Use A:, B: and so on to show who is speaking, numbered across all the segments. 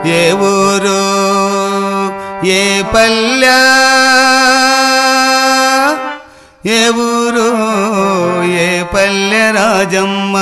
A: ఏ ఊరు ఏ పల్లె ఏ ఊరు ఏ పల్లె రాజమ్మ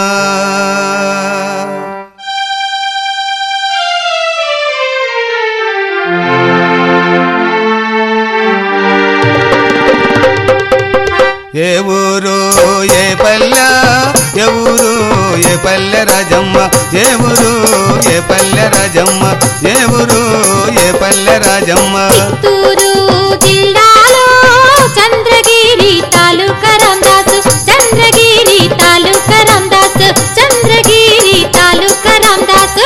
A: ఏ ఊరు ఏ పల్లె ఏ ఊరు ఏ పల్లె రాజమ్మ ఏ ఊరు ఏ పల్లె రాజమ్మ ఏ ఊరు ఏ పల్లె రాజమ్మ
B: చిత్తూరు జిల్లాలో చంద్రగిరి తాలూకా రామదాసు చంద్రగిరి తాలూకా రామదాసు చంద్రగిరి తాలూకా రామదాసు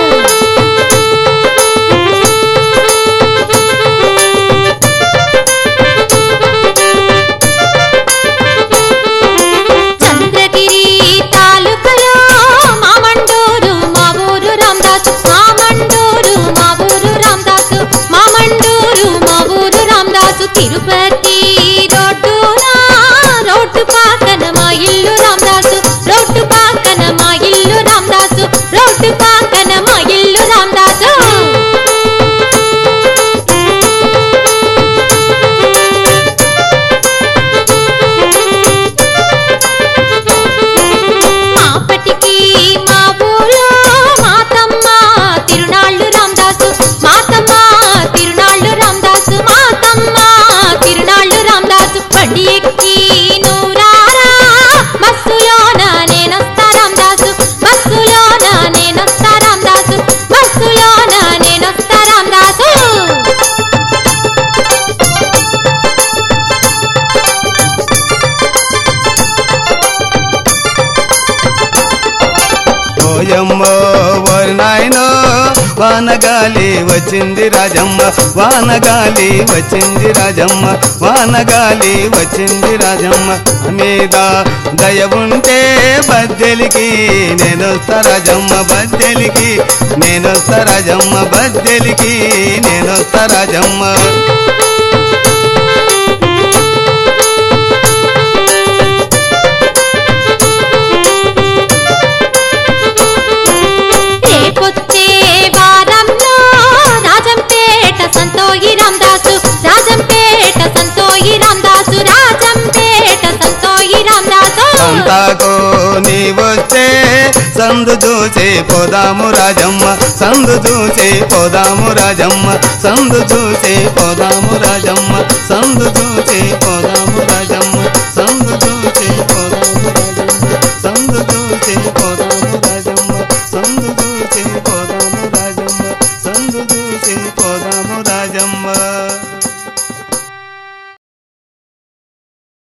B: చంద్రగిరి తాలూకలో మామండూరు మా ఊరు రామదాసు మామండూరు మా ఊరు రామదాసు మామండూరు మా ఊరు రామదాసు తిరుపతి రోడ్డున రోడ్డు పక్కన మా ఇల్లు రామదాసు రోడ్డు పక్కన మా ఇల్లు రామదాసు రోడ్డు పక్కన మా ఇల్లు రామదాసు మాపటికి మా ఊళ్ళో మాతమ్మ తిరునాళ్ళు రామదాసు మాతమ్మ తిరునాళ్ళు రామదాసు మాతమ్మ తిరునాళ్ళు రామదాసు బండి ఎక్కి నూరారా బస్సులోన నేనొస్తా రామదాసు బస్సులోన నేనొస్తా రామదాసు బస్సులోన నేనొస్తా రామదాసు
A: ఓయమ్మో ఓరి నాయనో వానగాలి వచ్చింది రాజమ్మ వానగాలి వచ్చింది రాజమ్మ వానగాలి వచ్చింది రాజమ్మ మీద దయ ఉంటే బద్దెలికి నేనొస్తా రాజమ్మ బద్దెలికి నేనొస్తా రాజమ్మ బద్దెలికి నేనొస్తా రాజమ్మ
B: రేపొచ్చే వారంలో రాజంపేట సంతోయి రామదాసు రాజంపేట సంతోయి రామదాసు రాజంపేట సంతోయి రామదాసు
A: సంతాకు నీ వస్తే సందు చూసి పోదాము రాజమ్మ సందు చూసి పోదాము రాజమ్మ సందు చూసి పోదాము రాజమ్మ సందు చూసి పోదాము రాజమ్మ